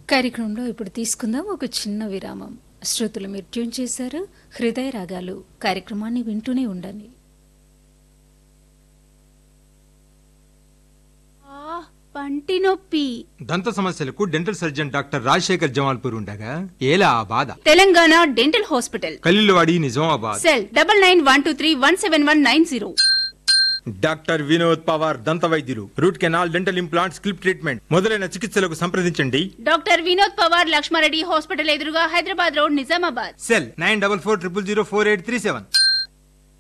కార్యక్రమంలో ఇప్పుడు తీసుకుందాం ఒక చిన్న విరామం శ్రోతలు మీరు ట్యూన్ చేశారు హృదయ రాగాలు కార్యక్రమాన్ని వింటూనే ఉండండి ఆ, పంటి నొప్పి దంత సమస్యలకు dental surgeon doctor Rajasekhar Jamalpur ఉండగా ఏలా ఆ బాధ Telangana dental hospital Khaleelwadi Nizamabad cell double nine one two three one seven one nine zero doctor Vinod Pawar దంత వైద్యులు రూట్ కెనాల్ డెంటల్ ఇంప్లాంట్ స్కిల్ప్ ట్రీట్మెంట్ మొదలైన చికిత్సలకు సంప్రదించండి డాక్టర్ వినోద్ పవార్ లక్ష్మారెడ్డి హాస్పిటల్ ఎదురుగా Hyderabad road Nizamabad cell nine double four triple zero four eight three seven